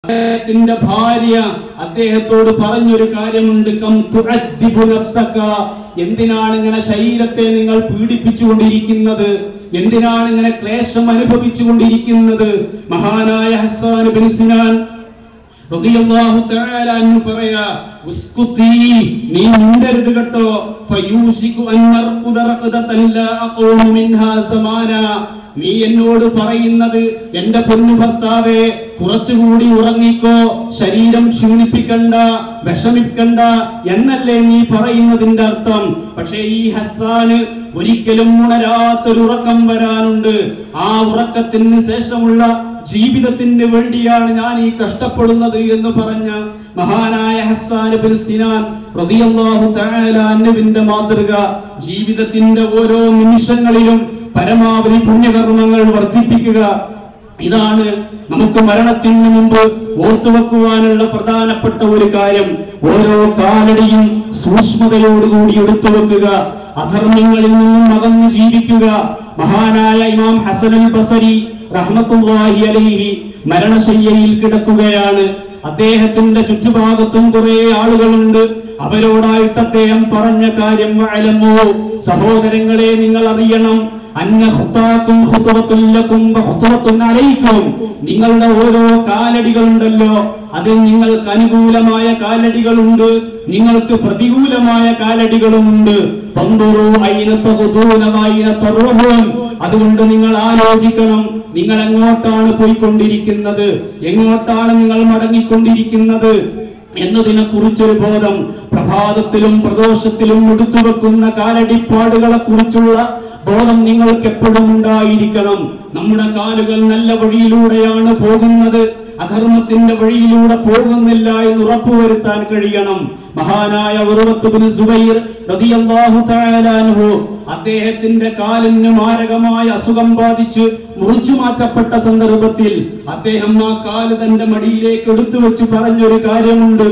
അദ്ദേഹത്തിന്റെ ഭാര്യ അദ്ദേഹത്തോട് പറഞ്ഞൊരു കാര്യമുണ്ട് കം തുഅദ്ദിബു നഫ്സക എന്തിനാണ് ഇങ്ങനെ ശരീരത്തെ നിങ്ങൾ പീഡിപ്പിച്ചുകൊണ്ടിരിക്കുന്നത് എന്തിനാണ് ഇങ്ങനെ ക്ലേശം അനുഭവിച്ചുകൊണ്ടിരിക്കുന്നത് മഹാനായ ഹസ്സാൻ ബിൻ സിനാൻ റളിയല്ലാഹു തആല അൻഹു പറയാ ഉസ്കുതി നീ മിണ്ടരുത് കേട്ടോ ഫയൂഷികു അൻ നർഖുദ റഖദതൻ ലാ അഖൂമു മിൻഹാ സമാന നീ എന്നോട് പറയുന്നത് എന്റെ പൊന്നു ഭർത്താവേ കുറച്ചുകൂടി ഉറങ്ങിക്കോ ശരീരം ക്ഷീണിപ്പിക്കണ്ട വിഷമിക്കണ്ട എന്നല്ലേ നീ പറയുന്നതിന്റെ അർത്ഥം പക്ഷേ ഈ ഹസ്സാന് ഒരിക്കലും ഉണരാത്തൊരു ഉറക്കം വരാനുണ്ട് ആ ഉറക്കത്തിന് ശേഷമുള്ള ജീവിതത്തിന് വേണ്ടിയാണ് ഞാൻ ഈ കഷ്ടപ്പെടുന്നത് എന്ന് പറഞ്ഞ മഹാനായ ഹസ്സാൻ ബിൻ സിനാൻ റളിയല്ലാഹു തആല അൻഹുവിന്റെ മാതൃക ജീവിതത്തിന്റെ ഓരോ നിമിഷങ്ങളിലും പരമാവധി പുണ്യകർമ്മങ്ങൾ വർദ്ധിപ്പിക്കുക ഇതാണ് നമുക്ക് മരണത്തിന് മുമ്പ് ഓർത്തുവെക്കുവാനുള്ള പ്രധാനപ്പെട്ട ഒരു കാര്യം ഓരോ കാലടിയും സൂക്ഷ്മതയോടുകൂടി എടുത്തു വെക്കുക അധർമ്മങ്ങളിൽ നിന്നും അകന്നു ജീവിക്കുക മഹാനായ ഇമാം ഹസനുൽ ബസരി റഹ്മത്തുള്ളാഹി അലൈഹി മരണശയ്യയിൽ കിടക്കുകയാണ് അദ്ദേഹത്തിന്റെ ചുറ്റുഭാഗത്തും കുറെ ആളുകളുണ്ട് അവരോടായിട്ട് അദ്ദേഹം പറഞ്ഞ കാര്യം വഅലമൂ സഹോദരങ്ങളെ നിങ്ങൾ അറിയണം അന്ന ഖുതാക്കും ഖുതുവത്തുൻ ലക്കും വഖുതുവത്തുൻ അലൈക്കും നിങ്ങളുടെ ഓരോ കാലടികളുണ്ടല്ലോ അതിൽ നിങ്ങൾക്ക് അനുകൂലമായ കാലടികളുണ്ട് നിങ്ങൾക്ക് പ്രതികൂലമായ കാലടികളുമുണ്ട് തന്തുറു ഐന തഖുദൂന വൈന തറുഹൂൻ അതുകൊണ്ട് നിങ്ങൾ ആലോചിക്കണം നിങ്ങൾ എങ്ങോട്ടാണ് പോയിക്കൊണ്ടിരിക്കുന്നത് എങ്ങോട്ടാണ് നിങ്ങൾ മടങ്ങിക്കൊണ്ടിരിക്കുന്നത് എന്നതിനെ കുറിച്ചൊരു ബോധം പ്രഭാതത്തിലും പ്രദോഷത്തിലും എടുത്തു വെക്കുന്ന കാലടിപ്പാടുകളെ കുറിച്ചുള്ള ബോധം നിങ്ങൾക്ക് എപ്പോഴും ഉണ്ടായിരിക്കണം നമ്മുടെ കാലുകൾ നല്ല വഴിയിലൂടെയാണ് പോകുന്നത് അധർമ്മത്തിന്റെ വഴിയിലൂടെ പോകുന്നില്ല എന്ന് ഉറപ്പുവരുത്താൻ കഴിയണം മഹാനായ ഉറവത്ത് ബിൻ സുബൈർ റളിയല്ലാഹു തആല അൻഹു അദ്ദേഹത്തിന്റെ കാലിന് മാരകമായ അസുഖം ബാധിച്ച് മുറിച്ചു മാറ്റപ്പെട്ട സന്ദർഭത്തിൽ അദ്ദേഹം ആ കാല് തന്റെ മടിയിലേക്ക് എടുത്തു വെച്ച് പറഞ്ഞൊരു കാര്യമുണ്ട്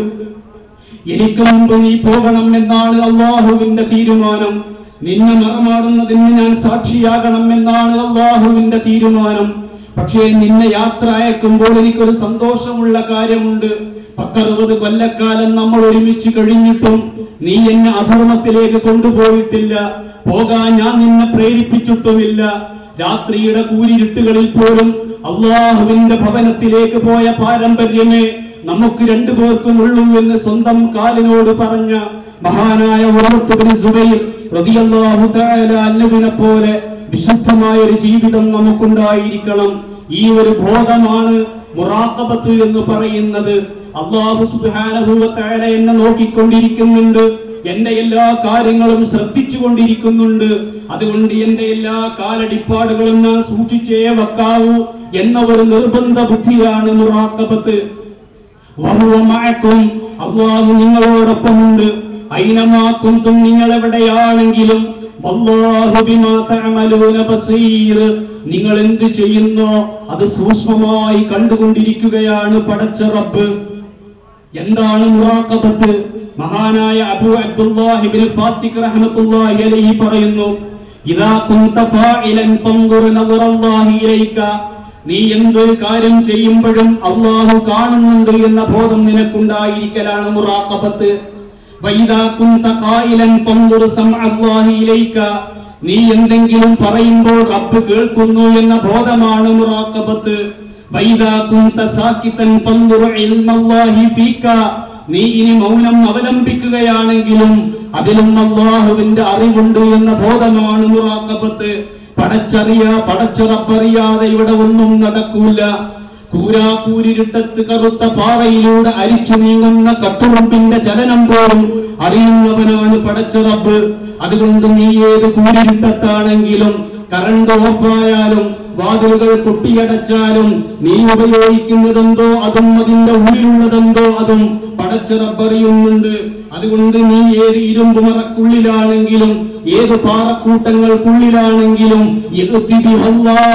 എനിക്ക് മുമ്പ് നീ പോകണം എന്നാണ് അള്ളാഹുവിന്റെ തീരുമാനം നിന്നെ മറമാടുന്നതിന് ഞാൻ സാക്ഷിയാകണം എന്നാണ് അള്ളാഹുവിന്റെ തീരുമാനം പക്ഷേ നിന്നെ യാത്ര അയക്കുമ്പോൾ എനിക്കൊരു സന്തോഷമുള്ള കാര്യമുണ്ട് പത്തറുപത് കൊല്ലക്കാലം നമ്മൾ ഒരുമിച്ച് കഴിഞ്ഞിട്ടും നീ എന്നെ അധർമ്മത്തിലേക്ക് കൊണ്ടുപോയിട്ടില്ല പോകാൻ ഞാൻ നിന്നെ പ്രേരിപ്പിച്ചിട്ടുമില്ല രാത്രിയുടെ കൂരിരുട്ടുകളിൽ പോലും അള്ളാഹുവിന്റെ ഭവനത്തിലേക്ക് പോയ പാരമ്പര്യമേ നമുക്ക് രണ്ടുപേർക്കും ഉള്ളൂ എന്ന് സ്വന്തം കാലിനോട് പറഞ്ഞ മഹാനായ ഉറവത്ത് ബിൻ സുബൈർ റളിയല്ലാഹു തആല അൻഹുവിനെ പോലെ വിശുദ്ധമായ ഒരു ജീവിതം നമുക്കുണ്ടായിരിക്കണം ഈ ഒരു ബോധമാണ് മുറാഖബത്ത് എന്ന് പറയുന്നത് അള്ളാഹു സുബ്ഹാനഹു വ തആല എന്നെ നോക്കിക്കൊണ്ടിരിക്കുന്നുണ്ട് എന്റെ എല്ലാ കാര്യങ്ങളും ശ്രദ്ധിച്ചു കൊണ്ടിരിക്കുന്നുണ്ട് അതുകൊണ്ട് എന്റെ എല്ലാ കാലടിപ്പാടുകളും ഞാൻ സൂക്ഷിച്ചേ വെക്കാവൂ എന്ന ഒരു നിർബന്ധ ബുദ്ധിയാണ് മുറാഖബത്ത് വഹുവ മഅക്കും അല്ലാഹു നിങ്ങളോടൊപ്പമുണ്ട് ഐനമാക്കും നിങ്ങൾ എവിടെയാണെങ്കിലും വല്ലാഹു ബിമാ തഅമലൂന ബസീർ നിങ്ങൾ എന്ത് ചെയ്യുന്നോ അത് സൂക്ഷ്മമായി കണ്ടുകൊണ്ടിരിക്കുകയാണ് പടച്ച റബ്ബ് എന്താണ് മുറാഖബത്ത് മഹാനായ അബൂ അബ്ദുല്ലാഹി ഇബ്നു ഫാത്തിഖ് റഹ്മത്തുള്ളാഹി അലൈഹി പറയുന്നു ഇദാ കുന്ത ഫാഇലൻ ഫൻദുർ നദറല്ലാഹി ഇലൈക നീ എന്തൊരു കാര്യം ചെയ്യുമ്പോഴും അള്ളാഹു കാണുന്നുണ്ട് എന്ന ബോധം നിനക്കുണ്ടായിരിക്കലാണ് മുറാഖബത്ത് വൈദാ കുന്ത ഖായിലൻ ഫൻദുർ സമഅല്ലാഹി ഇലൈക നീ എന്തെങ്കിലും പറയുമ്പോൾ റബ്ബ് കേൾക്കുന്നു എന്ന ബോധമാണ് മുറാഖബത്ത് വൈദാ കുന്ത സാക്കിതൻ ഫൻദുർ ഇൽമല്ലാഹി ഫീക നീ ഇനി മൗനം അവലംബിക്കുകയാണെങ്കിലും അതിലും അള്ളാഹുവിന്റെ അറിവുണ്ട് എന്ന ബോധമാണ് മുറാഖബത്ത് പടച്ചറിയ പടച്ച റബ്ബറിയാതെ ഇവിടെ ഒന്നും നടക്കൂല കൂരാക്കൂരിരുട്ടത്ത് കറുത്ത പാറയിലൂടെ അരിച്ചു നീങ്ങുന്ന കട്ടുറുമ്പിന്റെ ചലനം പോലും അറിയുന്നവനാണ് പടച്ച റബ്ബ് അതുകൊണ്ട് നീ ഏത് കൂരിരുട്ടത്താണെങ്കിലും കറണ്ട് ഓഫായാലും വാതിലുകൾ കൊട്ടിയടച്ചാലും നീ ഉപയോഗിക്കുന്നതെന്തോ അതും അതിന്റെ ഉള്ളിലുള്ളതെന്തോ അതും പടച്ച റബ്ബറിയുന്നുണ്ട് അതുകൊണ്ട് നീ ഏത് ഇരുമ്പ് മറക്കുള്ളിലാണെങ്കിലും ഏത് പാറക്കൂട്ടങ്ങൾക്കുള്ളിലാണെങ്കിലും ഇഖ്തിബി അല്ലാഹ്,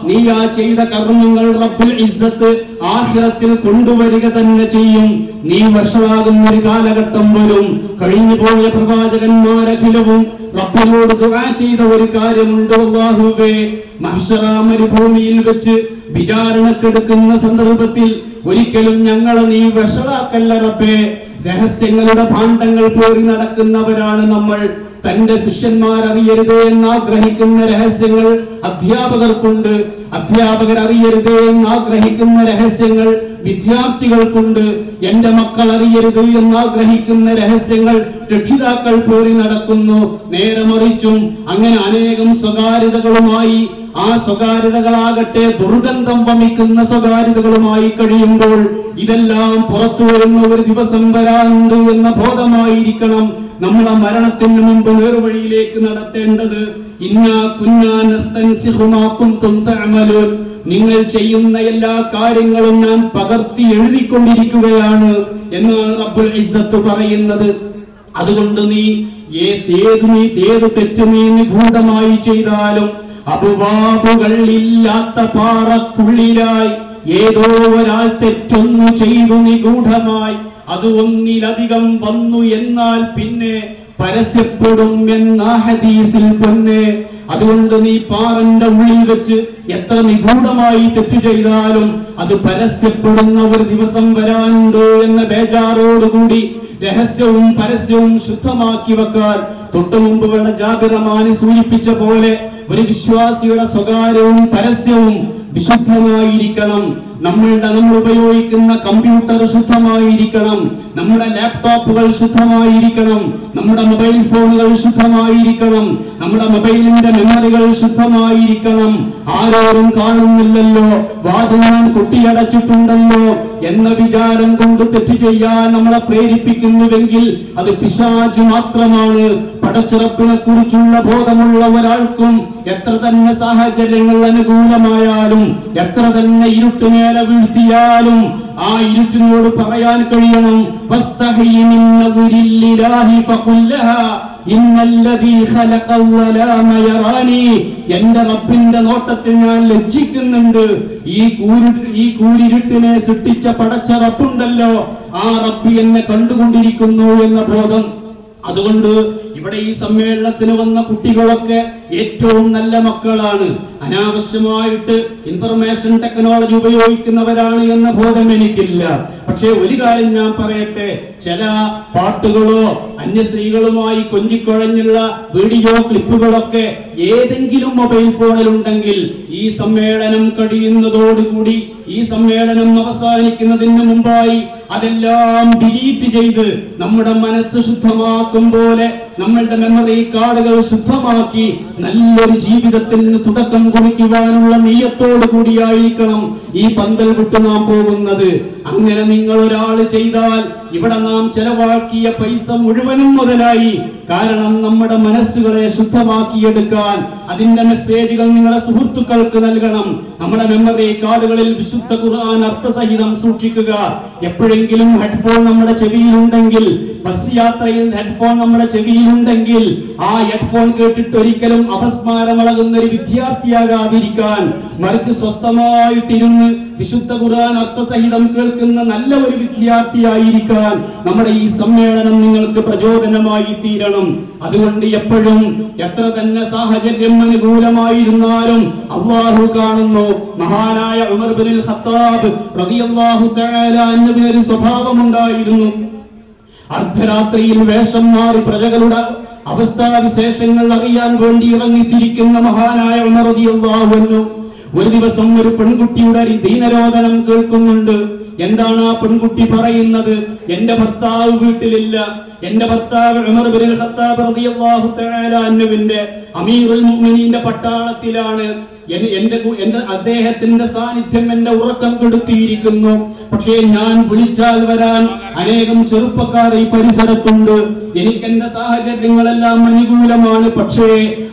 നീ ആ ചെയ്ത കർമ്മങ്ങൾ റബ്ബുൽ ഇസ്സത്ത് ആഖിറത്തിൽ കൊണ്ടുവരിക തന്നെ ചെയ്യും നീ വഷളാകുന്ന ഒരു കാലഘട്ടം വരും കഴിഞ്ഞു പോയ പ്രവാചകന്മാരഖിലവും റബ്ബിനോട് ദുആ ചെയ്ത ഒരു കാര്യമുണ്ട് അല്ലാഹുവേ മഹ്ശറ മരുഭൂമിയിൽ വെച്ച് വിചാരണക്കെടുക്കുന്ന സന്ദർഭത്തിൽ ഒരിക്കലും ഞങ്ങളെ നീ വഷളാക്കല്ല റബ്ബേ രഹസ്യങ്ങളുടെ ഭാണ്ഡങ്ങൾ പേറി നടക്കുന്നവരാണ് നമ്മൾ തന്റെ ശിഷ്യന്മാർ അറിയരുതേ എന്ന് ആഗ്രഹിക്കുന്ന രഹസ്യങ്ങൾ അധ്യാപകർക്കുണ്ട് അധ്യാപകർ അറിയരുതേ എന്ന് ആഗ്രഹിക്കുന്ന രഹസ്യങ്ങൾ വിദ്യാർത്ഥികൾക്കുണ്ട് എന്റെ മക്കൾ അറിയരുത് എന്ന് ആഗ്രഹിക്കുന്ന രഹസ്യങ്ങൾ രക്ഷിതാക്കൾ പേറി നടക്കുന്നു നേരെ മറിച്ചും അങ്ങനെ അനേകം സ്വകാര്യതകളുമായി ആ സ്വകാര്യതകളാകട്ടെ ദുർഗന്ധം വമിക്കുന്ന സ്വകാര്യതകളുമായി കഴിയുമ്പോൾ ഇതെല്ലാം പുറത്തു വരുന്ന ഒരു ദിവസം വരാനുണ്ട് എന്ന ബോധമായിരിക്കണം നമ്മളെ മരണത്തിന് മുമ്പ് നേർവഴിയിലേക്ക് നടത്തേണ്ടത് ഇന്നാ കുന്നാ നസ്തൻസിഖു മാ കുന്തും തഅമലൂൻ നിങ്ങൾ ചെയ്യുന്ന എല്ലാ കാര്യങ്ങളും ഞാൻ പകർത്തി എഴുതിക്കൊണ്ടിരിക്കുകയാണ് എന്നാണ് റബ്ബുൽ ഇസ്സത്ത് പറയുന്നത് അതുകൊണ്ട് നീ ഏ- ഏത് നീ ഏത് തെറ്റ് നീ നിഗൂഢമായി ചെയ്താലും അപവാബുകൾ ഇല്ലാത്ത പാറക്കുള്ളിലായി ഏതോ ഒരാൾ തെറ്റൊന്നു ചെയ്തു നിഗൂഢമായി അത് ഒന്നിലധികം വന്നു എന്നാൽ പിന്നെ പരസ്യപ്പെടും എന്ന ഹദീസിൽ പൊന്നെ അതുകൊണ്ട് നീ പാറന്റെ ഉള്ളിൽ വെച്ച് എത്ര നിഗൂഢമായി തെറ്റ് ചെയ്താലും അത് പരസ്യപ്പെടുന്ന ഒരു ദിവസം വരാനുണ്ട് എന്ന ബേജാറോടുകൂടി രഹസ്യവും പരസ്യവും ശുദ്ധമാക്കി വെക്കാൻ തൊട്ടു മുമ്പ് വേണ്ട ജാബിറമാനി സൂചിപ്പിച്ച പോലെ ഒരു വിശ്വാസിയുടെ സ്വകാര്യവും പരസ്യവും വിശുദ്ധമായിരിക്കണം നമ്മളുടെ നമ്മൾ ഉപയോഗിക്കുന്ന കമ്പ്യൂട്ടർ ശുദ്ധമായിരിക്കണം നമ്മുടെ ലാപ്ടോപ്പുകൾ ശുദ്ധമായിരിക്കണം നമ്മുടെ മൊബൈൽ ഫോണുകൾ ശുദ്ധമായിരിക്കണം നമ്മുടെ മൊബൈലിന്റെ മെമ്മറികൾ ശുദ്ധമായിരിക്കണം ആരോരും കാണുന്നില്ലല്ലോ വാതിൽ ഞാൻ കുട്ടിയടച്ചിട്ടുണ്ടല്ലോ എന്ന വിചാരം കൊണ്ട് തെറ്റ് ചെയ്യാൻ നമ്മളെ പ്രേരിപ്പിക്കുന്നുവെങ്കിൽ അത് പിശാച് മാത്രമാണ് പടച്ചിറപ്പിനെ കുറിച്ചുള്ള ബോധമുള്ള ഒരാൾക്കും എത്ര തന്നെ സാഹചര്യങ്ങൾ അനുകൂലമായാലും എത്ര തന്നെ ഇരുട്ടുമേലെ വീഴ്ത്തിയാലും ആ ഇരുട്ടിനോട് പറയാൻ കഴിയണം ഫസ്തഹി മിൻ നദുരില്ലിലാഹി ഫഖുൽ ലഹാ ഇന്നല്ലദീ ഖലഖൽ വലാമ യറാനി എന്റെ റബ്ബിന്റെ നോട്ടത്തിൽ ഞാൻ ലജ്ജിക്കുന്നുണ്ട് ഈ കൂരി ഈ കൂരിരുട്ടിനെ സൃഷ്ടിച്ച പടച്ച റബ്ബുണ്ടല്ലോ ആ റബ്ബി എന്നെ കണ്ടുകൊണ്ടിരിക്കുന്നു എന്ന ബോധം അതുകൊണ്ട് ഇവിടെ ഈ സമ്മേളനത്തിന് വന്ന കുട്ടികളൊക്കെ ഏറ്റവും നല്ല മക്കളാണ് അനാവശ്യമായിട്ട് ഇൻഫർമേഷൻ ടെക്നോളജി ഉപയോഗിക്കുന്നവരാണ് എന്ന ബോധം എനിക്കില്ല പക്ഷേ ഒരു കാര്യം ഞാൻ പറയട്ടെ ചില പാട്ടുകളോ അന്യ സ്ത്രീകളുമായി കൊഞ്ചിക്കുഴഞ്ഞുള്ള വീഡിയോ ക്ലിപ്പുകളൊക്കെ ഏതെങ്കിലും മൊബൈൽ ഫോണിൽ ഉണ്ടെങ്കിൽ ഈ സമ്മേളനം കഴിയുന്നതോടുകൂടി ഈ സമ്മേളനം അവസാനിക്കുന്നതിന് മുമ്പായി അതെല്ലാം ഡിലീറ്റ് ചെയ്ത് നമ്മുടെ മനസ്സ് ശുദ്ധമാക്കും പോലെ നമ്മളുടെ മെമ്മറി കാർഡുകൾ ശുദ്ധമാക്കി നല്ലൊരു ജീവിതത്തിന് തുടക്കം കുറിക്കുവാനുള്ള നീയത്തോടു കൂടിയായിരിക്കണം ഈ പന്തൽ വിട്ടു നാം പോകുന്നത് അങ്ങനെ നിങ്ങൾ ഒരാൾ ചെയ്താൽ ഇവിടെ നാം ചെലവാക്കിയ പൈസ മുഴുവനും മുതലായി കാരണം നമ്മുടെ മനസ്സുകളെ ശുദ്ധമാക്കിയെടുക്കാൻ അതിന്റെ മെസ്സേജുകൾ നിങ്ങളെ സുഹൃത്തുക്കൾക്ക് നൽകണം നമ്മുടെ മെമ്മറി കാർഡുകളിൽ വിശുദ്ധ ഖുർആൻ അർത്ഥസഹിതം സൂക്ഷിക്കുക എപ്പോഴെങ്കിലും ഹെഡ്ഫോൺ നമ്മുടെ ചെവിയിലുണ്ടെങ്കിൽ ബസ് യാത്രയിൽ ഹെഡ്ഫോൺ നമ്മുടെ ചെവിയിലുണ്ടെങ്കിൽ ആ ഹെഡ്ഫോൺ കേട്ടിട്ട് ഒരിക്കലും അപസ്മാരമളകുന്ന ഒരു വിദ്യാർത്ഥിയാകാതിരിക്കാൻ മറിച്ച് സ്വസ്ഥമായിട്ടിരുന്ന് വിശുദ്ധ ഖുർആൻ അർത്ഥസഹിതം കേൾക്കുന്ന നല്ല ഒരു വിദ്യാർത്ഥിയായിരിക്കാൻ നമ്മുടെ ഈ സമ്മേളനം നിങ്ങൾക്ക് പ്രചോദനമായി തീരണം അതുകൊണ്ട് എപ്പോഴും എത്ര തന്നെ സാഹചര്യം അനുകൂലമായിരുന്നാലും അള്ളാഹു കാണുന്നു മഹാനായ ഉമർ ബിൻ ഖത്താബ് റളിയല്ലാഹു തആല അൻഹുവിന് ഒരു സ്വഭാവമുണ്ടായിരുന്നു അർദ്ധരാത്രിയിൽ വേഷം മാറി പ്രജകളുടെ അവസ്ഥാവിശേഷങ്ങൾ അറിയാൻ വേണ്ടി ഇറങ്ങിത്തിരിക്കുന്ന മഹാനായ ഉമർ റളിയല്ലാഹു അൻഹു ഒരു ദിവസം ഒരു പെൺകുട്ടിയുടെ ഒരു ദീനരോധനം കേൾക്കുന്നുണ്ട് എന്താണ് ആ പെൺകുട്ടി പറയുന്നത് എന്റെ ഭർത്താവ് വീട്ടിലില്ല എന്റെ ഭർത്താവ് ഉമർ ബിൻ ഖത്താബ് റളിയല്ലാഹു തആല അൻഹുവിന്റെ അമീറുൽ മുഅ്മിനീന്റെ പട്ടാളത്തിലാണ് എൻ- എന്റെ കു- എന്റെ അദ്ദേഹത്തിന്റെ സാന്നിധ്യം എന്റെ ഉറക്കം കെടുത്തിയിരിക്കുന്നു പക്ഷേ ഞാൻ വിളിച്ചാൽ വരാൻ അനേകം ചെറുപ്പക്കാർ ഈ പരിസരത്തുണ്ട് എനിക്ക് എന്റെ സാഹചര്യങ്ങളെല്ലാം അനുകൂലമാണ് പക്ഷേ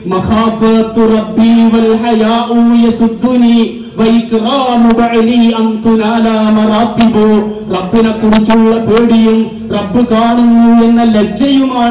മഹാഫത്തു റബ്ബി വൽ ഹയാഉ യസുദ്ദുനി വൈക്റാമു ബഅലി അൻ തുനാല മറാത്തിബു റബ്ബിനെ കുറിച്ചുള്ള പേടിയും റബ്ബ് കാണുന്നു എന്ന ലജ്ജയുമാണ്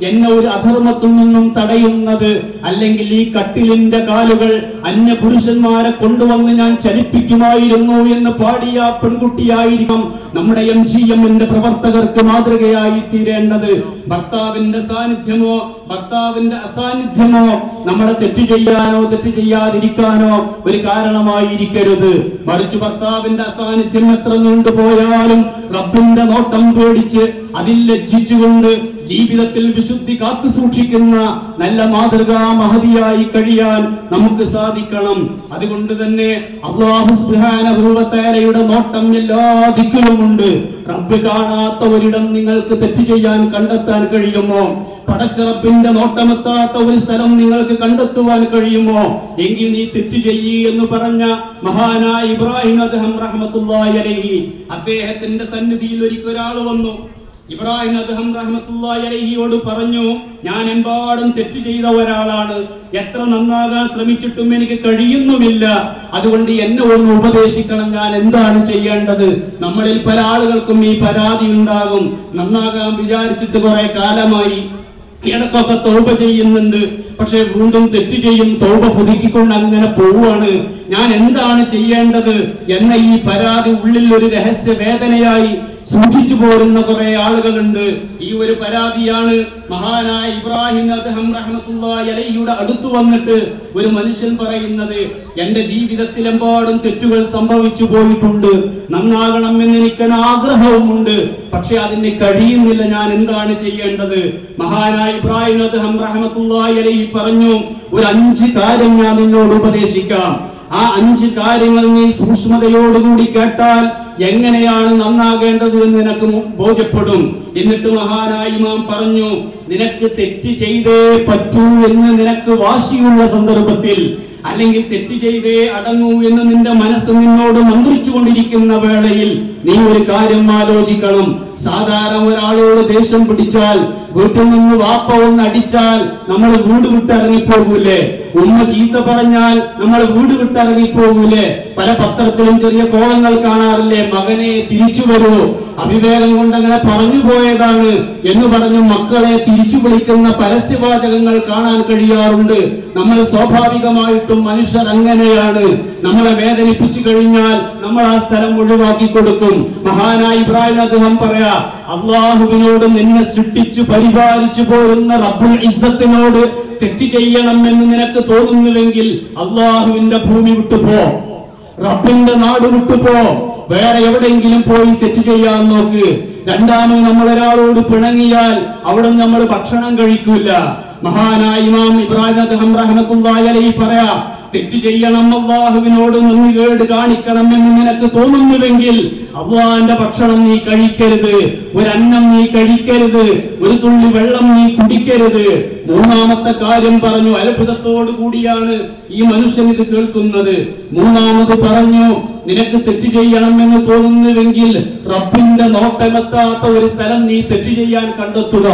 എന്നെ ഒരു അധർമ്മത്തിൽ നിന്നും തടയുന്നത് അല്ലെങ്കിൽ ഈ കട്ടിലിന്റെ കാലുകൾ അന്യ പുരുഷന്മാരെ കൊണ്ടുവന്ന് ഞാൻ ചലിപ്പിക്കുമായിരുന്നു എന്ന് പാടിയ ആ പെൺകുട്ടിയായിരിക്കാം നമ്മുടെ എം ജി എമ്മിന്റെ പ്രവർത്തകർക്ക് മാതൃകയായി തീരേണ്ടത് ഭർത്താവിന്റെ സാന്നിധ്യമോ ഭർത്താവിന്റെ അസാന്നിധ്യമോ നമ്മളെ തെറ്റ് ചെയ്യാനോ തെറ്റ് ചെയ്യാതിരിക്കാനോ ഒരു കാരണമായിരിക്കരുത് മറിച്ച് ഭർത്താവിന്റെ അസാന്നിധ്യം എത്ര നീണ്ടുപോയാലും റബ്ബിന്റെ നോട്ടം പേടിച്ച് അതിൽ ലജ്ജിച്ചുകൊണ്ട് ജീവിതത്തിൽ വിശുദ്ധി കാത്തു സൂക്ഷിക്കുന്ന നല്ല മാതൃകാ മഹതിയായി കഴിയാൻ നമുക്ക് സാധിക്കണം അതുകൊണ്ട് തന്നെ അള്ളാഹു സുബ്ഹാനഹുവതആലയുടെ നോട്ടം എല്ലാ ദിക്കിലുമുണ്ട് റബ്ബ് കാണാത്ത ഒരിടം നിങ്ങൾക്ക് തെറ്റ് ചെയ്യാൻ കണ്ടെത്താൻ കഴിയുമോ പടച്ച റബ്ബിന്റെ നോട്ടമെത്താത്ത ഒരു സ്ഥലം നിങ്ങൾക്ക് കണ്ടെത്തുവാൻ കഴിയുമോ എങ്കിൽ നീ തെറ്റ് ചെയ്യ് എന്ന് പറഞ്ഞ മഹാനായ ഇബ്രാഹിം അദ്ദേഹം റഹ്മത്തുള്ളാഹി അലൈഹി അദ്ദേഹത്തിന്റെ സന്നിധിയിൽ ഒരിക്കൽ ഒരാൾ വന്നു ഇബ്രാഹിം അദ്ദേഹം റഹ്മത്തുള്ളാഹി അലൈഹിയോട് പറഞ്ഞു ഞാൻ എമ്പാടും തെറ്റ് ചെയ്ത ഒരാളാണ് എത്ര നന്നാകാൻ ശ്രമിച്ചിട്ടും എനിക്ക് കഴിയുന്നുമില്ല അതുകൊണ്ട് എന്നെ ഒന്ന് ഉപദേശിക്കണം ഞാൻ എന്താണ് ചെയ്യേണ്ടത് നമ്മളിൽ പല ആളുകൾക്കും ഈ പരാതി ഉണ്ടാകും നന്നാകാൻ വിചാരിച്ചിട്ട് കുറെ കാലമായി ഇടക്കൊക്കെ തൗബ ചെയ്യുന്നുണ്ട് പക്ഷെ വീണ്ടും തെറ്റ് ചെയ്യും തൗബ പുതുക്കിക്കൊണ്ട് അങ്ങനെ പോവുകയാണ് ഞാൻ എന്താണ് ചെയ്യേണ്ടത് എന്ന ഈ പരാതി ഉള്ളിൽ ഒരു രഹസ്യ വേദനയായി സൂക്ഷിച്ചു പോരുന്ന കുറെ ആളുകളുണ്ട് ഈ ഒരു പരാതിയാണ് മഹാനായ ഇബ്രാഹിം അദ്ദേഹം റഹ്മത്തുള്ളാഹി അലൈഹിയുടെ അടുത്ത് വന്നിട്ട് ഒരു മനുഷ്യൻ പറയുന്നത് എന്റെ ജീവിതത്തിലെമ്പാടും തെറ്റുകൾ സംഭവിച്ചു പോയിട്ടുണ്ട് നന്നാകണം എന്ന് എനിക്ക് ആഗ്രഹവുമുണ്ട് പക്ഷെ അതിന് കഴിയുന്നില്ല ഞാൻ എന്താണ് ചെയ്യേണ്ടത് മഹാനായ ഇബ്രാഹിം അദ്ദേഹം റഹ്മത്തുള്ളാഹി അലൈഹി പറഞ്ഞു ഒരു അഞ്ച് കാര്യം ഞാൻ നിന്നോട് ഉപദേശിക്കാം ആ അഞ്ച് കാര്യങ്ങൾ നീ സൂക്ഷ്മതയോടുകൂടി കേട്ടാൽ എങ്ങനെയാണ് നന്നാകേണ്ടത് എന്ന് നിനക്ക് മു- ബോധ്യപ്പെടും എന്നിട്ട് മഹാനായ ഇമാം പറഞ്ഞു നിനക്ക് തെറ്റ് ചെയ്തേ പറ്റൂ എന്ന് നിനക്ക് വാശിയുള്ള സന്ദർഭത്തിൽ അല്ലെങ്കിൽ തെറ്റ് ചെയ്തേ അടങ്ങൂ എന്ന് നിന്റെ മനസ്സ് നിന്നോട് മന്ത്രിച്ചു കൊണ്ടിരിക്കുന്ന വേളയിൽ നീ ഒരു കാര്യം ആലോചിക്കണം സാധാരണ ഒരാളോട് ദേഷ്യം പിടിച്ചാൽ വീട്ടിൽ നിന്ന് വാപ്പ ഒന്ന് അടിച്ചാൽ നമ്മൾ വീട് വിട്ടിറങ്ങിപ്പോകൂലേ ഉമ്മ ചീത്ത പറഞ്ഞാൽ നമ്മൾ വീട് വിട്ടിറങ്ങിപ്പോകൂലേ പല പത്രത്തിലും ചെറിയ കോളങ്ങൾ കാണാറില്ലേ മകനെ തിരിച്ചു വരൂ അവിവേകം കൊണ്ട് അങ്ങനെ പറഞ്ഞു പോയതാണ് എന്ന് പറഞ്ഞു മക്കളെ തിരിച്ചു വിളിക്കുന്ന പരസ്യവാചകങ്ങൾ കാണാൻ കഴിയാറുണ്ട് നമ്മൾ സ്വാഭാവികമായിട്ടും മനുഷ്യർ അങ്ങനെയാണ് നമ്മളെ വേദനിപ്പിച്ചു കഴിഞ്ഞാൽ നമ്മൾ ആ സ്ഥലം ഒഴിവാക്കി കൊടുക്കും മഹാനായ ഇബ്രാഹിം അദ്ദേഹം പറയാ അള്ളാഹുവിനോട് നിന്നെ സൃഷ്ടിച്ചു പരിപാലിച്ചു പോരുന്ന റബ്ബുൽ ഇസ്സത്തിനോട് തെറ്റ് ചെയ്യണം എന്ന് നിനക്ക് തോന്നുന്നുവെങ്കിൽ അള്ളാഹുവിന്റെ ഭൂമി വിട്ടുപോ റബ്ബിന്റെ നാട് വിട്ടുപോ വേറെ എവിടെയെങ്കിലും പോയി തെറ്റ് ചെയ്യാൻ നോക്ക് രണ്ടാമത് നമ്മൾ ഒരാളോട് പിണങ്ങിയാൽ അവിടെ നമ്മൾ ഭക്ഷണം കഴിക്കൂല മഹാനായ ഇമാം ഇബ്രാഹിം അദ്ദേഹം റഹ്മത്തുള്ളാഹി അലൈഹി പറയാ തെറ്റ് ചെയ്യണം അള്ളാഹുവിനോട് നന്ദികേട് കാണിക്കണം എന്ന് നിനക്ക് തോന്നുന്നുവെങ്കിൽ അള്ളാഹിന്റെ ഭക്ഷണം നീ കഴിക്കരുത് ഒരു അന്നം നീ കഴിക്കരുത് ഒരു തുള്ളി വെള്ളം നീ കുടിക്കരുത് മൂന്നാമത്തെ കാര്യം പറഞ്ഞു അത്ഭുതത്തോടു കൂടിയാണ് ഈ മനുഷ്യൻ ഇത് കേൾക്കുന്നത് മൂന്നാമത് പറഞ്ഞു നിനക്ക് തെറ്റ് ചെയ്യണം എന്ന് തോന്നുന്നുവെങ്കിൽ റബ്ബിന്റെ നോട്ടമെത്താത്ത ഒരു സ്ഥലം നീ തെറ്റ് ചെയ്യാൻ കണ്ടെത്തുക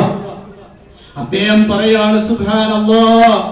അദ്ദേഹം പറയാണ് സുബ്ഹാനല്ലാ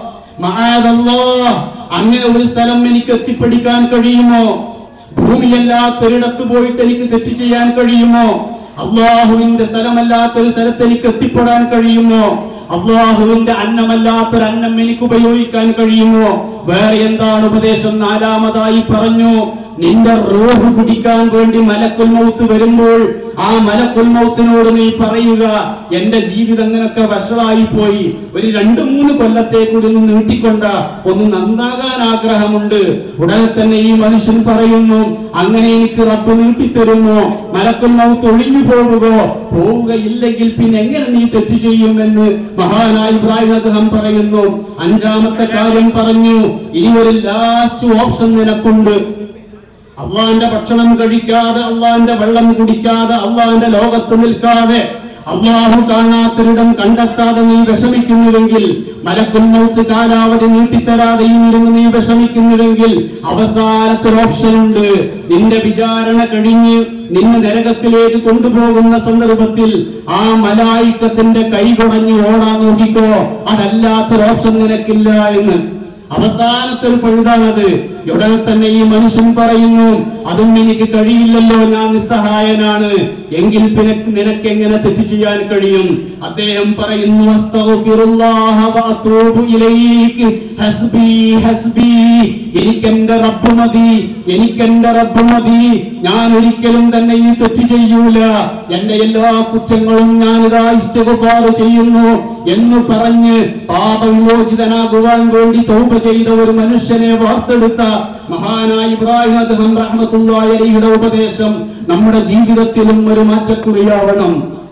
മആദല്ലാ അങ്ങനെ ഒരു സ്ഥലം എനിക്ക് എത്തിപ്പിടിക്കാൻ കഴിയുമോ ഭൂമിയല്ലാത്തൊരിടത്ത് പോയിട്ട് എനിക്ക് തെറ്റ് ചെയ്യാൻ കഴിയുമോ അള്ളാഹുവിന്റെ സ്ഥലമല്ലാത്തൊരു സ്ഥലത്ത് എനിക്ക് എത്തിപ്പെടാൻ കഴിയുമോ അള്ളാഹുവിന്റെ അന്നമല്ലാത്തൊരു അന്നം എനിക്ക് ഉപയോഗിക്കാൻ കഴിയുമോ വേറെ എന്താണ് ഉപദേശം നാലാമതായി പറഞ്ഞു നിന്റെ റൂഹ് പിടിക്കാൻ വേണ്ടി മലക്കുൽ മൗത്ത് വരുമ്പോൾ ആ മലക്കുൽ മൗത്തിനോട് നീ പറയുക എന്റെ ജീവിതം അങ്ങനൊക്കെ വഷളായി പോയി ഒരു രണ്ടു മൂന്ന് കൊല്ലത്തേക്ക് ഒന്ന് നീട്ടിക്കൊണ്ട ഒന്ന് നന്നാകാൻ ആഗ്രഹമുണ്ട് ഉടനെ തന്നെ ഈ മനുഷ്യൻ പറയുന്നു അങ്ങനെ എനിക്ക് റബ്ബ് നീട്ടിത്തരുമോ മലക്കുൽ മൗത്ത് ഒഴിഞ്ഞു പോവുകയോ പോവുകയില്ലെങ്കിൽ പിന്നെ എങ്ങനെ നീ തെറ്റ് ചെയ്യുമെന്ന് മഹാനായ ഇബ്രാഹിം അദ്ദേഹം പറയുന്നു അഞ്ചാമത്തെ കാര്യം പറഞ്ഞു ഇനി ഒരു ലാസ്റ്റ് ഓപ്ഷൻ നിനക്കുണ്ട് അള്ളാന്റെ ഭക്ഷണം കഴിക്കാതെ അള്ളാന്റെ വെള്ളം കുടിക്കാതെ അള്ളാന്റെ ലോകത്ത് നിൽക്കാതെ അള്ളാഹു കാണാത്തൊരിടം കണ്ടെത്താതെ നീ വിഷമിക്കുന്നുവെങ്കിൽ മലക്കുന്നൗത്ത് കാലാവധി നീട്ടിത്തരാതെയും ഇരുന്ന് നീ വിഷമിക്കുന്നുവെങ്കിൽ അവസാനത്തെ ഓപ്ഷൻ ഉണ്ട് നിന്റെ വിചാരണ കഴിഞ്ഞ് നിന്നെ നരകത്തിലേക്ക് കൊണ്ടുപോകുന്ന സന്ദർഭത്തിൽ ആ മലായിക്കത്തിന്റെ കൈ കുടഞ്ഞ് ഓടാൻ നോക്കിക്കോ അതല്ലാത്തൊരു ഓപ്ഷൻ നിനക്കില്ല എന്ന് അവസാനത്തെ ഒരു പഴുതാണത് ഉടനെ തന്നെ ഈ മനുഷ്യൻ പറയുന്നു അതും എനിക്ക് കഴിയില്ലല്ലോ ഞാൻ നിസ്സഹായനാണ് എങ്കിൽ പിന്നെ നിനക്ക് എങ്ങനെ തെറ്റ് ചെയ്യാൻ കഴിയും അദ്ദേഹം പറയുന്നു അസ്തഗ്ഫിറുല്ലാഹ വഅതൂബു ഇലൈക് ഹസ്ബി ഹസ്ബി എനിക്കെന്റെ റബ്ബ് മതി എനിക്കെന്റെ റബ്ബ് മതി ഞാൻ ഒരിക്കലും തന്നെ ഈ തെറ്റ് ചെയ്യൂല എന്റെ എല്ലാ കുറ്റങ്ങളും ഞാനിതാ ഇസ്തിഗ്ഫാർ ചെയ്യുന്നു എന്ന് പറഞ്ഞ് പാപവിമോചിതനാകുവാൻ വേണ്ടി തൗബ ചെയ്ത ഒരു മനുഷ്യനെ വാർത്തെടുത്ത മഹാനായ ഇബ്രാഹിം അദ്ദേഹം റഹ്മത്തുള്ളാഹി അലൈഹിയുടെ ഉപദേശം നമ്മുടെ ജീവിതത്തിലും ഒരു മാറ്റക്കുറിയാവണം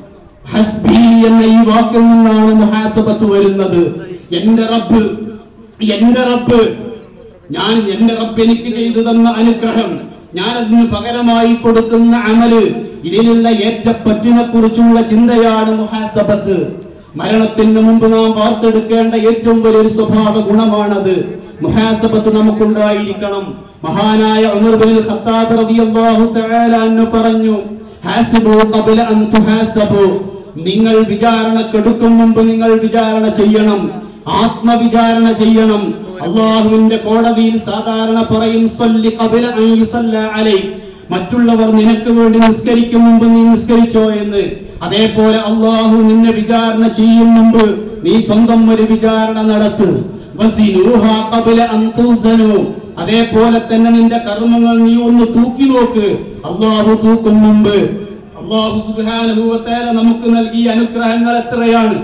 ഹസ്ബി എന്ന ഈ വാക്കിൽ നിന്നാണ് മുഹാസബത്ത് വരുന്നത് എന്റെ റബ്ബ് എന്റെ റബ്ബ് ഞാൻ എന്റെ റബ്ബ് എനിക്ക് ചെയ്തു തന്ന അനുഗ്രഹം ഞാൻ അതിന് പകരമായി കൊടുക്കുന്ന അമല് ഇതിലുള്ള ഏറ്റപ്പറ്റിനെ കുറിച്ചുള്ള ചിന്തയാണ് മുഹാസബത്ത് മരണത്തിന് മുമ്പ് നാം വാർത്തെടുക്കേണ്ട ഏറ്റവും വലിയൊരു സ്വഭാവ ഗുണമാണത് മുഹാസബത്ത് നമുക്കുണ്ടായിരിക്കണം മഹാനായ ഉമർ ബിൻ ഖത്താബ് റളിയല്ലാഹു തആല അൻഹു പറഞ്ഞു ഹാസിബു ഖബല അൻ തുഹാസബു നിങ്ങൾ വിചാരണക്കെടുക്കും മുമ്പ് നിങ്ങൾ വിചാരണ ചെയ്യണം ആത്മവിചാരണ ചെയ്യണം അള്ളാഹുവിന്റെ കോടതിയിൽ സാധാരണ പറയും സല്ലി ഖബല അൻ യുസല്ല അലൈക് മറ്റുള്ളവർ നിനക്ക് വേണ്ടി നിസ്കരിക്കും മുമ്പ് നീ നിസ്കരിച്ചോ എന്ന് അതേപോലെ അള്ളാഹു നിന്നെ വിചാരണ ചെയ്യും മുമ്പ് നീ സ്വന്തം ഒരു വിചാരണ നടത്തു വസിനൂഹാ ഖബല അൻ തൂസനു അതേപോലെ തന്നെ നിന്റെ കർമ്മങ്ങൾ നീ ഒന്ന് തൂക്കി നോക്ക് അള്ളാഹു തൂക്കും മുമ്പ് അള്ളാഹു സുബ്ഹാനഹു വ തആല നമുക്ക് നൽകിയ അനുഗ്രഹങ്ങൾ എത്രയാണ്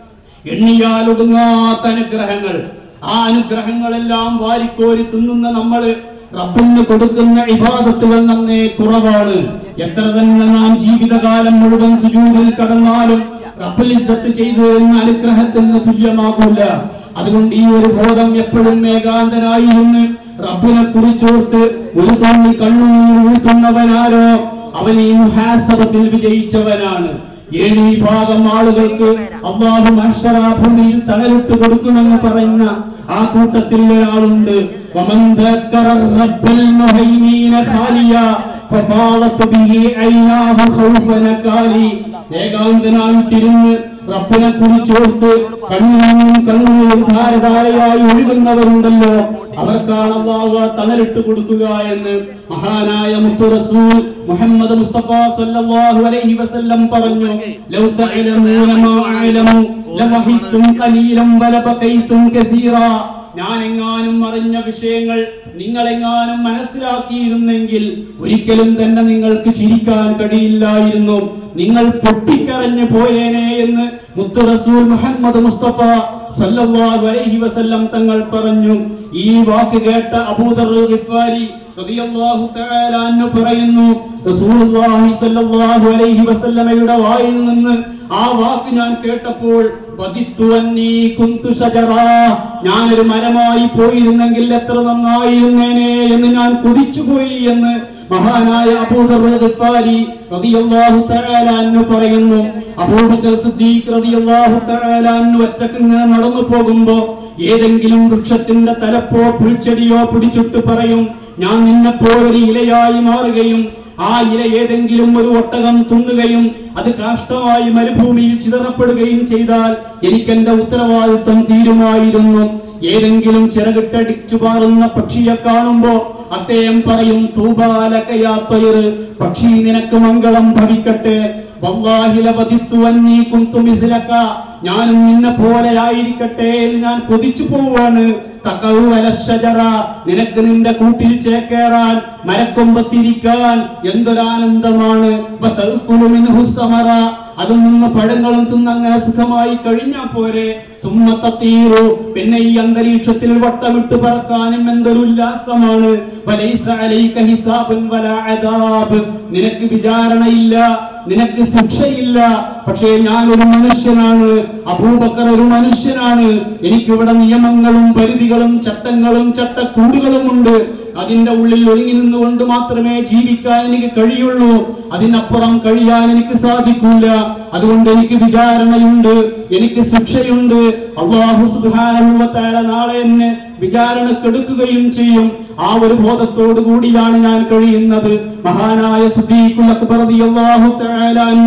എണ്ണിയാൽ ഒടുങ്ങാത്ത അനുഗ്രഹങ്ങൾ ആ അനുഗ്രഹങ്ങളെല്ലാം വാരിക്കോരി തിന്നുന്ന നമ്മള് റബ്ബിന് കൊടുക്കുന്ന ഇബാദത്തുകൾ നന്നേ കുറവാണ് എത്ര തന്നെ നാം ജീവിതകാലം മുഴുവൻ സുജൂദിൽ കടന്നാലും റബ്ബിൽ ഇസ്സത്ത് ചെയ്തു തരുന്ന അനുഗ്രഹത്തിന് തുല്യമാകൂല അതുകൊണ്ട് ഈ ഒരു ബോധം എപ്പോഴും ഏകാന്തനായി നിന്ന് റബ്ബിനെ കുറിച്ചോർത്ത് ഒരു തോന്നി കണ്ണുനീർ വീഴ്ത്തുന്നവനാരോ അവൻ ഈ മുഹാസബത്തിൽ വിജയിച്ചവനാണ് ഏഴ് വിഭാഗം ആളുകൾക്ക് അള്ളാഹു അക്ഷരാഭൂമിയിൽ തകലിട്ട് കൊടുക്കുമെന്ന് പറയുന്ന ആ കൂട്ടത്തിൽ ഒരാളുണ്ട് ومن ذكر الرب المهيمين خاليا ففاضت به عيناه خوفا نكالي ഏകാന്തനായി തിരിഞ്ഞ് റബ്ബിനെ കുറിച്ചോർത്ത് കണ്ണും കണ്ണും ധാരധാരയായി ഒഴുകുന്നവരുണ്ടല്ലോ അവർക്കാണ് അള്ളാഹു ആ തണലിട്ട് കൊടുക്കുക എന്ന് മഹാനായ മുത്തു റസൂൽ മുഹമ്മദ് മുസ്തഫ സല്ലല്ലാഹു അലൈഹി വസല്ലം പറഞ്ഞു ലൗ തഅലമൂന മാ അഅലമു ലവഹിത്തും ഖലീലൻ വലബഖൈതും കസീറാ ഞാൻ എങ്ങാനും അറിഞ്ഞ വിഷയങ്ങൾ നിങ്ങൾ എങ്ങാനും മനസ്സിലാക്കിയിരുന്നെങ്കിൽ ഒരിക്കലും തന്നെ നിങ്ങൾക്ക് ചിരിക്കാൻ കഴിയില്ലായിരുന്നു നിങ്ങൾ പൊട്ടിക്കരഞ്ഞു പോയേനെ എന്ന് മുത്തു റസൂൽ മുഹമ്മദ് മുസ്തഫ സല്ലല്ലാഹു അലൈഹി വസല്ലം തങ്ങൾ പറഞ്ഞു ഈ വാക്ക് കേട്ട അബൂദർ ഗിഫാരി റളിയല്ലാഹു തആല അൻഹു പറയുന്നു റസൂലുള്ളാഹി സ്വല്ലല്ലാഹു അലൈഹി വസല്ലമയുടെ വായിൽ നിന്ന് ആ വാക്ക് ഞാൻ കേട്ടപ്പോൾ വദിത്തു അന്നീ കുന്തു ഷജറാ ഞാനൊരു മരമായി പോയിരുന്നെങ്കിൽ എത്ര നന്നായിരുന്നേനെ എന്ന് ഞാൻ കുതിച്ചുപോയി എന്ന് മഹാനായ അബൂദർ ഗിഫാരി റളിയല്ലാഹു തആല അൻഹു പറയുന്നു അബൂബക്കർ സിദ്ദീഖ് റളിയല്ലാഹു തആല അൻഹു ഒറ്റക്ക് ഇങ്ങനെ നടന്നു പോകുമ്പോ ഏതെങ്കിലും വൃക്ഷത്തിന്റെ തലപ്പോ പുൽച്ചെടിയോ പിടിച്ചിട്ട് പറയും ഞാൻ നിന്നെപ്പോലൊരു ഇലയായി മാറുകയും ആ ഇല ഏതെങ്കിലും ഒരു ഒട്ടകം തുന്നുകയും അത് കാഷ്ടമായി മരുഭൂമിയിൽ ചിതറപ്പെടുകയും ചെയ്താൽ എനിക്ക് എന്റെ ഉത്തരവാദിത്വം തീരുമായിരുന്നു ഏതെങ്കിലും ചിറകിട്ടടിച്ചു പാറുന്ന പക്ഷിയെ കാണുമ്പോ അദ്ദേഹം പറയും തൂബാലക്കയാത്തൊയറ് പക്ഷി നിനക്ക് മംഗളം ഭവിക്കട്ടെ വല്ലാഹി ലവദിത്തു അന്നീ കുന്തു മിസ്ലക ഞാനും നിന്നെ പോലെ ആയിരിക്കട്ടെ എന്ന് ഞാൻ കൊതിച്ചു പോവാണ് തകൗവല ഷജറ നിനക്ക് നിന്റെ കൂട്ടിൽ ചേക്കേറാൻ മരക്കൊമ്പത്തിരിക്കാൻ എന്തൊരാനന്ദമാണ് വതൽക്കുലു മിൻഹു സമറ അതിൽ നിന്ന് പഴങ്ങളും തിന്ന് അങ്ങനെ സുഖമായി കഴിഞ്ഞാ പോരെ സുമ്മത്തീറു പിന്നെ ഈ അന്തരീക്ഷത്തിൽ വട്ടമിട്ട് പറക്കാനും എന്തൊരു ഉല്ലാസമാണ് വലൈസ അലൈക ഹിസാബുൻ വലാ അദാബ് നിനക്ക് വിചാരണയില്ല നിനക്ക് ശിക്ഷയില്ല പക്ഷേ ഞാൻ ഒരു മനുഷ്യനാണ് അബൂബക്കർ ഒരു മനുഷ്യനാണ് എനിക്കിവിടെ നിയമങ്ങളും പരിധികളും ചട്ടങ്ങളും ചട്ടക്കൂടുകളും ഉണ്ട് അതിന്റെ ഉള്ളിൽ ഒതുങ്ങി നിന്നുകൊണ്ട് മാത്രമേ ജീവിക്കാൻ എനിക്ക് കഴിയുള്ളൂ അതിനപ്പുറം കഴിയാൻ എനിക്ക് സാധിക്കൂല അതുകൊണ്ട് എനിക്ക് വിചാരണയുണ്ട് എനിക്ക് ശിക്ഷയുണ്ട് അള്ളാഹു സുബ്ഹാനഹു വ തആല നാളെ എന്നെ വിചാരണക്കെടുക്കുകയും ചെയ്യും ആ ഒരു ബോധത്തോടു കൂടിയാണ് ഞാൻ കഴിയുന്നത് മഹാനായ സുദ്ദീഖുൽ അക്ബർ റളിയല്ലാഹു തആല അൻഹു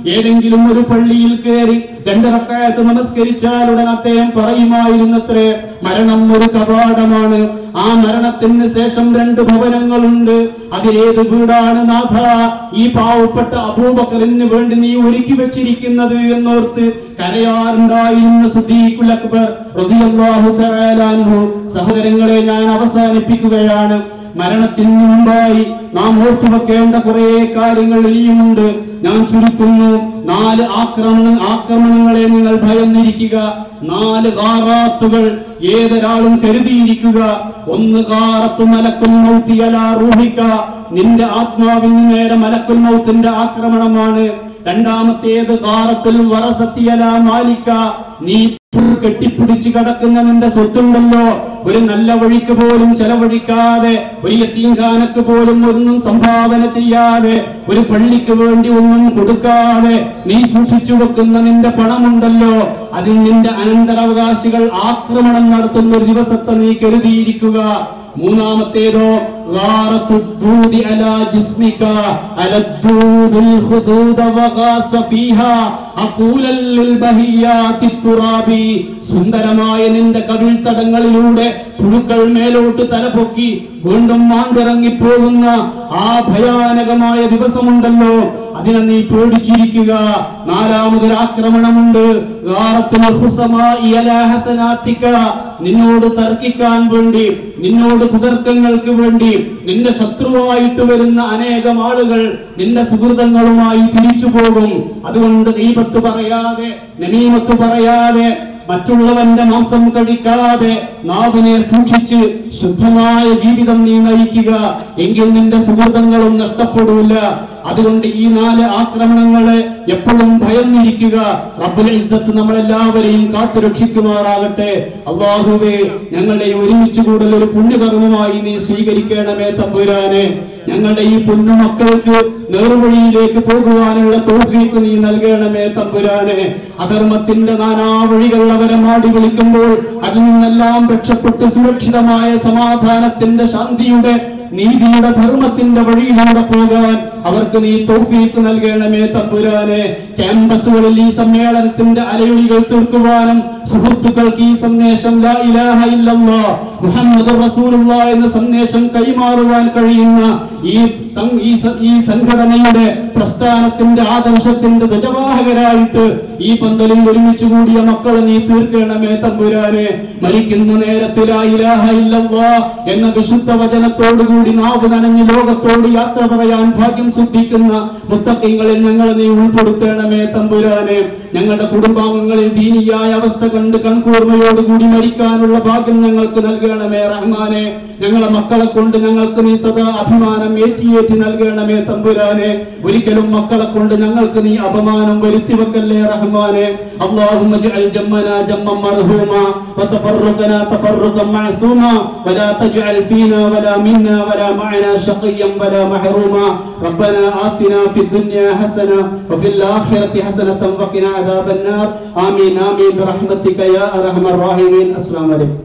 ഏതെങ്കിലും ഒരു പള്ളിയിൽ കയറി രണ്ടറക്കായത്ത് നമസ്കരിച്ചാൽ ഉടൻ അദ്ദേഹം പറയുമായിരുന്നത്രേ മരണം ഒരു കവാടമാണ് ആ മരണത്തിന് ശേഷം രണ്ട് ഭവനങ്ങളുണ്ട് അതിലേത് വീടാണ് നാഥ ഈ പാവപ്പെട്ട അബൂബക്കറിന് വേണ്ടി നീ ഒരുക്കി വെച്ചിരിക്കുന്നത് എന്നോർത്ത് കരയാറുണ്ടായിരുന്ന സുദ്ദീഖുൽ അക്ബർ റളിയല്ലാഹു തആല അൻഹു സഹോദരങ്ങളെ ഞാൻ അവസാനിപ്പിക്കുകയാണ് മരണത്തിന് മുമ്പായി നാം ഓർത്തു വെക്കേണ്ട കുറെ കാര്യങ്ങൾ ഇനിയുമുണ്ട് ഞാൻ ചുരുക്കുന്നു നാല് ആക്രമണ ആക്രമണങ്ങളെ നിങ്ങൾ ഭയന്നിരിക്കുക നാല് കാറാത്തുകൾ ഏതൊരാളും കരുതിയിരിക്കുക ഒന്ന് കാറത്തു മലക്കുൽ മൗത്തിയല റൂഹിക്ക നിന്റെ ആത്മാവിന് നേരെ മലക്കുൽ മൗത്തിന്റെ ആക്രമണമാണ് രണ്ടാമത്തേത് കാറത്തിൽ വറസത്തിയല മാലിക്ക നീ കെട്ടിപ്പിടിച്ച് കിടക്കുന്ന നിന്റെ സ്വത്തുണ്ടല്ലോ ഒരു നല്ല വഴിക്ക് പോലും ചെലവഴിക്കാതെ ഒരു യത്തീങ്കാനക്ക് പോലും ഒന്നും സംഭാവന ചെയ്യാതെ ഒരു പള്ളിക്ക് വേണ്ടി ഒന്നും കൊടുക്കാതെ നീ സൂക്ഷിച്ചു വെക്കുന്ന നിന്റെ പണമുണ്ടല്ലോ അതിൽ നിന്റെ അനന്തരാവകാശികൾ ആക്രമണം നടത്തുന്ന ഒരു ദിവസത്തെ നീ കരുതിയിരിക്കുക മൂന്നാമത്തേതോ غارت الدود على جسمك على الدود الخدود وغاس فيها أقولا للبهيات التراب സുന്ദരമായ നിന്റെ കവിൾത്തടങ്ങളിലൂടെ പുഴുക്കൾ മേലോട്ട് തലപൊക്കി വീണ്ടും മാണ്ടിറങ്ങിപ്പോകുന്ന ആ ഭയാനകമായ ദിവസമുണ്ടല്ലോ അതിനെ നീ പേടിച്ചിരിക്കുക നാലാമതൊരു ആക്രമണമുണ്ട് ഗാറത്തുൽ ഖുസമാഇ അലാ ഹസനാത്തിക. നിന്നോട് തർക്കിക്കാൻ വേണ്ടി നിന്നോട് കുതർക്കങ്ങൾക്ക് വേണ്ടി നിന്റെ ശത്രുവായിട്ട് വരുന്ന അനേകം ആളുകൾ നിന്റെ സുഹൃതങ്ങളുമായി തിരിച്ചു പോകും അതുകൊണ്ട് ദീപത്ത് പറയാതെ നമീമത്ത് പറയാതെ മറ്റുള്ളവന്റെ മാംസം കഴിക്കാതെ നാവിനെ സൂക്ഷിച്ച് ശുദ്ധമായ ജീവിതം നീ നയിക്കുക എങ്കിൽ നിന്റെ സുഹൃതങ്ങളും നഷ്ടപ്പെടൂല അതുകൊണ്ട് ഈ നാല് ആക്രമണങ്ങളെ എപ്പോഴും ഭയന്നിരിക്കുക റബ്ബുൽ ഇസ്സത്ത് നമ്മളെല്ലാവരെയും കാത്തു രക്ഷിക്കുമാറാകട്ടെ അള്ളാഹുവേ ഞങ്ങളുടെ ഈ ഒരുമിച്ച് കൂടൽ ഒരു പുണ്യകർമ്മമായി നീ സ്വീകരിക്കണമേ തമ്പുരാനെ ഞങ്ങളുടെ ഈ പൊന്നു മക്കൾക്ക് നേർവഴിയിലേക്ക് പോകുവാനുള്ള തോഫീക്ക് നീ നൽകണമേ തമ്പുരാനെ അധർമ്മത്തിന്റെ നാനാ വഴികൾ അവരെ മാടി വിളിക്കുമ്പോൾ അതിൽ നിന്നെല്ലാം രക്ഷപ്പെട്ട് സുരക്ഷിതമായ സമാധാനത്തിന്റെ ശാന്തിയുടെ നീതിയുടെ ധർമ്മത്തിന്റെ വഴിയിലൂടെ പോകാൻ അവർക്ക് നീ തോഫീക്ക് നൽകണമേ തമ്പുരാനെ ക്യാമ്പസുകളിൽ ഈ സമ്മേളനത്തിന്റെ അലയൊലികൾ തീർക്കുവാനും സുഹൃത്തുക്കൾക്ക് ഈ സന്ദേശം ലാ ഇലാഹ ഇല്ലല്ലാ മുഹമ്മദ് റസൂലുള്ള എന്ന സന്ദേശം കൈമാറുവാൻ കഴിയുന്ന ഈ സം- ഈ സ- ഈ സംഘടനയുടെ പ്രസ്ഥാനത്തിന്റെ ആദർശത്തിന്റെ ധ്വജവാഹകരായിട്ട് ഈ പന്തലിൽ ഒരുമിച്ച് കൂടിയ മക്കളെ നീ തീർക്കണമേ തമ്പുരാനെ മരിക്കുന്ന നേരത്തിൽ ആ ഇലാഹ ഇല്ലല്ലാ എന്ന വിശുദ്ധ വചനത്തോടുകൂടി നാവ് നനഞ്ഞ് ലോകത്തോട് യാത്ര പറയാൻ ഭാഗ്യം സിദ്ധിക്കുന്ന മുത്തക്കിങ്ങളിൽ ഞങ്ങളെ നീ ഉൾപ്പെടുത്തണമേ തമ്പുരാനെ ഞങ്ങളുടെ കുടുംബാംഗങ്ങളിൽ ദീനിയായ അവസ്ഥ കണ്ട് കൺകൂർമയോടുകൂടി മരിക്കാനുള്ള ഭാഗ്യം ഞങ്ങൾക്ക് നൽകണമേ റഹ്മാനെ ഞങ്ങളെ മക്കളെ കൊണ്ട് ഞങ്ങൾക്ക് നീ സദാ അഭിമാനം ഏറ്റിയേറ്റി നൽകണമേ തമ്പുരാനെ ഒരിക്കലും മക്കളെ കൊണ്ട് ഞങ്ങൾക്ക് നീ അപമാനം വരുത്തി വെക്കല്ലേ റഹ്മാനെ اللهم اجعل جمنا جما مرحوما وتفرقنا تفرقا معصوما ولا تجعل فينا ولا منا ولا معنا شقيا ولا محروما ربنا آتنا في الدنيا حسنة وفي الآخرة حسنة وقنا عذاب النار آمين آمين برحمتك يا أرحم الراحمين السلام عليكم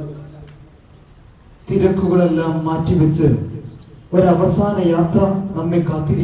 തിരക്കുകളെല്ലാം മാറ്റിവെച്ച് ഒരവസാന യാത്ര നമ്മെ കാത്തിരിക്കും